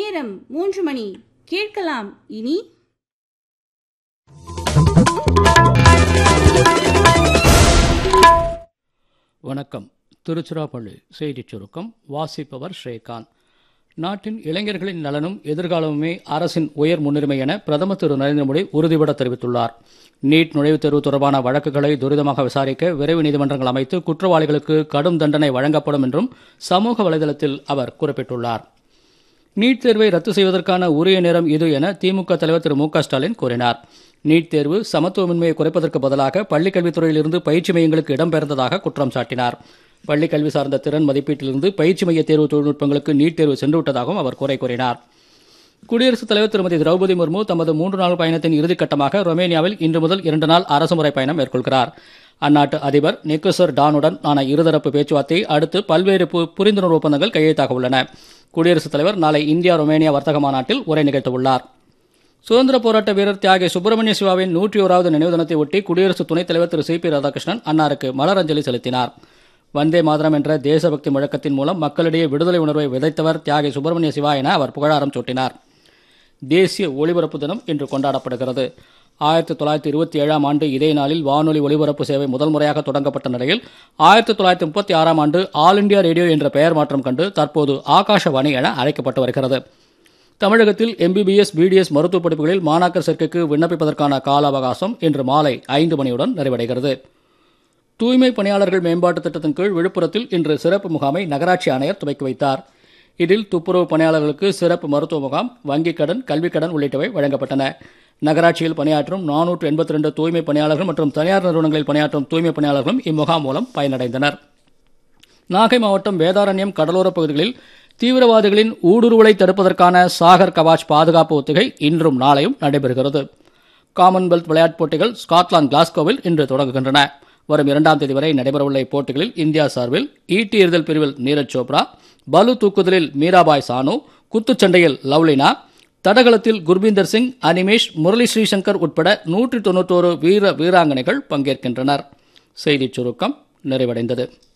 நேரம் மூன்று மணி கேட்கலாம் இனி வணக்கம் திருச்சிராப்பள்ளி செய்திச் சுருக்கம் வாசிப்பவர் ஸ்ரீகாந்த் நாட்டின் இளைஞர்களின் நலனும் எதிர்காலமுமே அரசின் உயர் முன்னுரிமை என பிரதமர் திரு நரேந்திர மோடி உறுதிபட தெரிவித்துள்ளார் நீட் நுழைவுத் தேர்வு தொடர்பான வழக்குகளை துரிதமாக விசாரிக்க விரைவு நீதிமன்றங்கள் அமைத்து குற்றவாளிகளுக்கு கடும் தண்டனை வழங்கப்படும் என்றும் சமூக வலைதளத்தில் அவர் குறிப்பிட்டுள்ளார் நீட் தேர்வை ரத்து செய்வதற்கான உரிய நேரம் இது என திமுக தலைவர் திரு மு க ஸ்டாலின் கூறினார் நீட் தேர்வு சமத்துவமின்மையை குறைப்பதற்கு பதிலாக பள்ளிக் கல்வித்துறையிலிருந்து பயிற்சி மையங்களுக்கு இடம்பெயர்ந்ததாக குற்றம் சாட்டினார் பள்ளிக் கல்வி சார்ந்த திறன் மதிப்பீட்டிலிருந்து பயிற்சி மைய தேர்வு தொழில்நுட்பங்களுக்கு நீட் தேர்வு சென்றுவிட்டதாகவும் அவர் குறை கூறினார் குடியரசுத் தலைவர் திருமதி திரௌபதி முர்மு தமது மூன்று நாள் பயணத்தின் இறுதிக்கட்டமாக ரொமேனியாவில் இன்று முதல் இரண்டு நாள் அரசுமுறை பயணம் மேற்கொள்கிறார் அந்நாட்டு அதிபர் நிக்கோசர் டானுடன் ஆன இருதரப்பு பேச்சுவார்த்தையை அடுத்து பல்வேறு பு- புரிந்துணர்வு ஒப்பந்தங்கள் கையெழுத்தாக உள்ளன குடியரசுத் தலைவர் நாளை இந்தியா ரொமேனியா வர்த்தக மாநாட்டில் உரை நிகழ்த்தவுள்ளார் சுதந்திர போராட்ட வீரர் தியாகி சுப்பிரமணிய சிவாவின் நூற்றி ஓராவது நினைவு தினத்தை ஒட்டி குடியரசு துணைத் தலைவர் திரு சி பி ராதாகிருஷ்ணன் அன்னாருக்கு மலரஞ்சலி செலுத்தினார் வந்தே மாதரம் என்ற தேசபக்தி முழக்கத்தின் மூலம் மக்களிடையே விடுதலை உணர்வை விதைத்தவர் தியாகி சுப்பிரமணிய சிவா என அவர் புகழாரம் சூட்டினார் தேசிய ஒலிபரப்பு தினம் இன்று கொண்டாடப்படுகிறது ஆயிரத்தி தொள்ளாயிரத்தி இருபத்தி ஏழாம் ஆண்டு இதே நாளில் வானொலி ஒலிபரப்பு சேவை முதல் முறையாக தொடங்கப்பட்ட நிலையில் ஆயிரத்தி தொள்ளாயிரத்தி முப்பத்தி ஆறாம் ஆண்டு ஆல் இண்டியா ரேடியோ என்ற பெயர் மாற்றம் கண்டு தற்போது ஆகாஷவாணி என அழைக்கப்பட்டு வருகிறது தமிழகத்தில் எம்பிபிஎஸ் பிடிஎஸ் மருத்துவ படிப்புகளில் மாணாக்கர் சேர்க்கைக்கு விண்ணப்பிப்பதற்கான கால அவகாசம் இன்று மாலை ஐந்து மணியுடன் நிறைவடைகிறது தூய்மை பணியாளர்கள் மேம்பாட்டு திட்டத்தின் கீழ் விழுப்புரத்தில் இன்று சிறப்பு முகாமை நகராட்சி ஆணையர் துவக்கி வைத்தார் இதில் துப்புரவு பணியாளர்களுக்கு சிறப்பு மருத்துவ முகாம் வங்கிக் கடன் கல்விக் கடன் உள்ளிட்டவை வழங்கப்பட்டன நகராட்சியில் பணியாற்றும் நானூற்று எண்பத்தி ரெண்டு தூய்மை பணியாளர்கள் மற்றும் தனியார் நிறுவனங்களில் பணியாற்றும் தூய்மை பணியாளர்களும் இம்முகாம் மூலம் பயனடைந்தனர் நாகை மாவட்டம் வேதாரண்யம் கடலோரப் பகுதிகளில் தீவிரவாதிகளின் ஊடுருவலை தடுப்பதற்கான சாகர் கவாச் பாதுகாப்பு ஒத்திகை இன்றும் நாளையும் நடைபெறுகிறது காமன்வெல்த் விளையாட்டுப் போட்டிகள் ஸ்காட்லாந்து கிளாஸ்கோவில் இன்று தொடங்குகின்றன வரும் இரண்டாம் தேதி வரை நடைபெறவுள்ள இப்போட்டிகளில் இந்தியா சார்பில் ஈட்டி எறிதல் பிரிவில் நீரஜ் சோப்ரா பலு தூக்குதலில் மீராபாய் சானு குத்துச்சண்டையில் லவ்லினா தடகளத்தில் குர்பீந்தர் சிங் அனிமேஷ் முரளி ஸ்ரீசங்கர் உட்பட நூற்றி தொண்ணூற்றோரு வீர வீராங்கனைகள் பங்கேற்கின்றனர் செய்திச் சுருக்கம் நிறைவடைந்தது